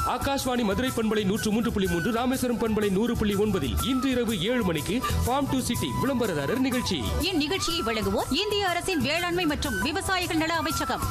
ஆகாஷ்வாணி மதுரை பண்பலை நூற்று மூன்று புள்ளி மூன்று ராமேஸ்வரம் பண்பலை நூறு புள்ளி ஒன்பதில் இன்று இரவு ஏழு மணிக்கு ஃபார்ம் டு சிட்டி விளம்பரதாரர் நிகழ்ச்சி இந்நிகழ்ச்சியை வழங்குவோர் இந்திய அரசின் வேளாண்மை மற்றும் விவசாயிகள் நல அமைச்சகம்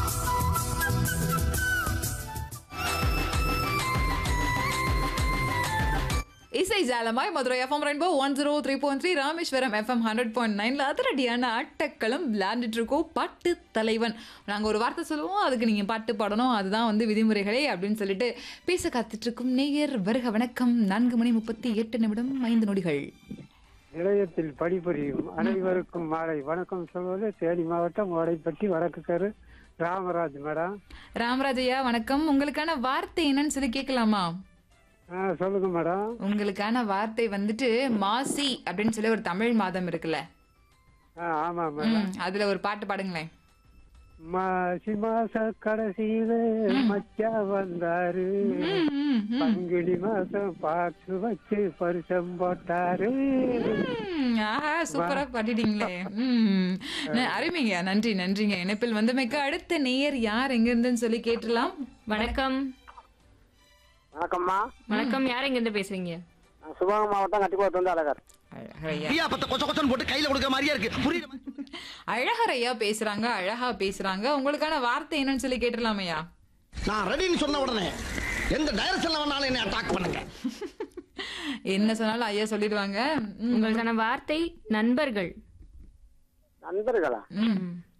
இசை ஜாலமாய் Madurai FM rainbow one zero three point three Rameswaram FM hundred point நைன்ல அதிரடியான ஆட்டக்களம் விளையாண்டுட்டு இருக்கோம் பாட்டு தலைவன் நாங்கள் ஒரு வார்த்தை சொல்லுவோம் அதுக்கு நீங்கள் பாட்டு பாடணும் அதுதான் வந்து விதிமுறைகளே அப்படின்னு சொல்லிட்டு பேச காத்துட்டு இருக்கும் நேயர் வருக வணக்கம் நான்கு மணி முப்பத்தி எட்டு நிமிடம் ஐந்து நொடிகள் நிலையத்தில் பணிபுரியும் அனைவருக்கும் மாலை வணக்கம் சொல்வது தேனி மாவட்டம் ஓடைப்பட்டி வடக்குக்கரு ராமராஜ் மேடம் ராமராஜையா வணக்கம் உங்களுக்கான வார்த்தை என்னன்னு சொல்லி கேட்கலாமா ஆ சொல்லுங்க மேடம் உங்களுக்கான வார்த்தை வந்துட்டு மாசி அப்படின்னு சொல்லி ஒரு தமிழ் மாதம் இருக்குல்ல ஆ ஆமா மேடம் ம், அதுல ஒரு பாட்டு பாடுங்களேன் மாசி மாச கடைசியில மச்சா வந்தாரு ம், ம், ம். பங்குனி மாசம் பார்த்து வச்சு பரிசம் போட்டாரு ம், ஆஹா சூப்பரா பாடிட்டீங்களே ம் ந- அருமைங்க நன்றி நன்றிங்க இணைப்பில் வந்தமைக்கு அடுத்த நேயர் யார் எங்க இருந்துன்னு சொல்லி கேட்டுலாம் வணக்கம் வணக்கம்மா வணக்கம் யார் எங்க இருந்து பேசுறீங்க சிவகங்கை மாவட்டம் கட்டிக்கோட்டு வந்து அழகர் அழகரையா ஐயா பத்த கொச்ச கொச்சன்னு போட்டு கையில கொடுக்குற மாதிரியா இருக்கு புரியுது அழகரையா பேசுறாங்க அழகா பேசுறாங்க உங்களுக்கான வார்த்தை என்னன்னு சொல்லி கேட்டுலாமையா நான் ரெடின்னு சொன்ன உடனே எந்த டைரக்ஷன்ல வேணாலும் என்ன அட்டாக் பண்ணுங்க என்ன சொன்னாலும் ஐயா சொல்லிடுவாங்க ம், உங்களுக்கான வார்த்தை நண்பர்கள் நண்பர்களா ம்.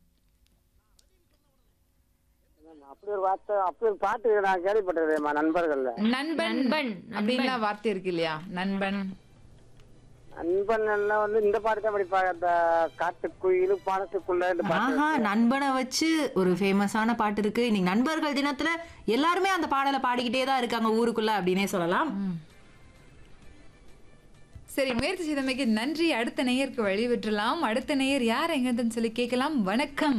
அப்படி ஒரு வார்த்தை அப்படி ஒரு பாட்டு நான் கேள்விப்பட்டிருக்கேன்மா நண்பர்கள்ல நண்பன் நண்பன், அப்படின்லாம் வார்த்தை இருக்கு இல்லையா நண்பன் நண்பன் எல்லாம் வந்து இந்த பாட்டு தான் படிப்பாங்க அந்த காட்டுக்குயில் பாலத்துக்குள்ள இந்த பாட்டு ஆஹா நண்பனை வச்சு ஒரு ஃபேமஸான பாட்டு இருக்கு இன்னைக்கு நண்பர்கள் தினத்துல எல்லாருமே அந்த பாடலை பாடிக்கிட்டே தான் இருக்காங்க ஊருக்குள்ள அப்படின்னே சொல்லலாம் சரி முயற்சி செய்தமைக்கு நன்றி அடுத்த நேயருக்கு வழி விட்டுலாம் அடுத்த நேயர் யார் எங்க இருந்துன்னு சொல்லி கேட்கலாம் வணக்கம்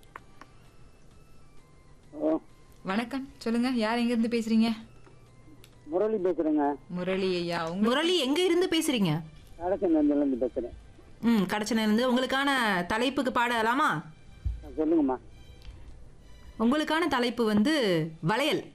வணக்கம் சொல்லுங்க யார் எங்க இருந்து பேசுறீங்க முரளி பேசுறேங்க முரளி ஐயா உங்க முரளி எங்க இருந்து பேசுறீங்க கடச்சநேந்தில இருந்து பேசுறேன் ம் கடச்சனையில இருந்து உங்களுக்கான தலைப்புக்கு பாடலாமா சொல்லுங்கம்மா உங்களுக்கான தலைப்பு வந்து வளையல்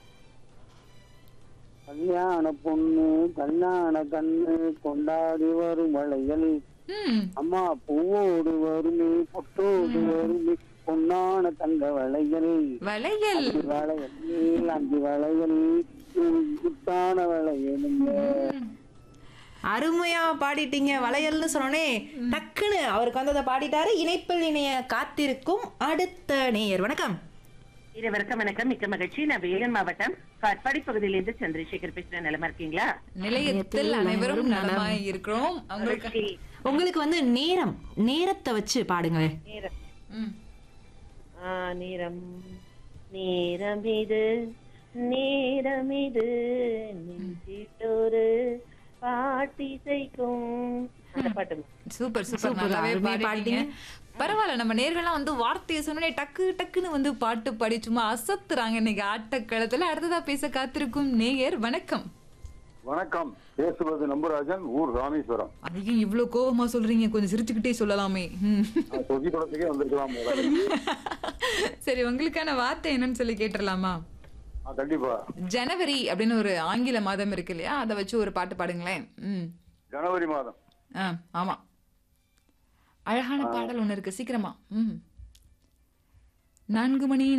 கல்யாண பொண்ணு கல்யாண கண்ணு கொண்டாடி வரும் வளையல் ம் அம்மா பூவோடு வருமே பொட்டோடு வருமே பொன்னான தங்க வளையல் வளையல் அஞ்சு வளையல் அஞ்சு வளையல் குத்தான வளையலுங்க அருமையா பாடிட்டீங்க வளையல்னு சொன்னோனே டக்குன்னு அவருக்கு வந்து அதை பாடிட்டாரு இணைப்பில் இணைய காத்திருக்கும் அடுத்த நேயர் வணக்கம் இருவருக்கும் வணக்கம் மிக்க மகிழ்ச்சி நான் வேலூர் மாவட்டம் காட்பாடி பகுதியிலிருந்து சந்திரசேகர் பேசுறேன் நிலமா இருக்கீங்களா நிலையத்தில் அனைவரும் நலமாய் இருக்கிறோம் உங்களுக்கு உங்களுக்கு வந்து நேரம் நேரத்தை வச்சு பாடுங்களேன் நேரம் ம். ஆ, நேரம் நேரம் இது நேரம் இது நெஞ்சிட்டொரு பாட்டிசைக்கும் அந்த பாட்டு சூப்பர் சூப்பர் சூப்பர், நல்லாவே அருமையா பாடிட்டீங்க பாடிட்டீங்க. பரவாயில்ல நம்ம நேர்கள்லாம் வந்து வார்த்தையை சொன்னே டக்கு டக்குன்னு வந்து பாட்டு பாடி சும்மா அசத்துறாங்க இன்னைக்கு ஆட்டக்களத்துல அடுத்ததா பேச காத்திருக்கும் நேயர் வணக்கம் வணக்கம் பேசுவது நம்புராஜன் ஊர் ராமேஸ்வரம் அதையும் இவ்வளவு கோவமா சொல்றீங்க கொஞ்சம் சிரிச்சுக்கிட்டே சொல்லலாமே ம். நான் சொகி குளத்துக்கே வந்திருக்கலாம் போல. சரி உங்களுக்கான வார்த்தை என்னன்னு சொல்லி கேட்டுடலாமா ஆ, கண்டிப்பா ஜனவரி அப்படின்னு ஒரு ஆங்கில மாதம் இருக்கு இல்லையா அதை வச்சு ஒரு பாட்டு பாடுங்களேன் ம் ஜனவரி மாதம் ஆ ஆமா அழகான பாடல் ஒண்ணு இருக்கு சீக்கிரமா ம் நான்கு மணி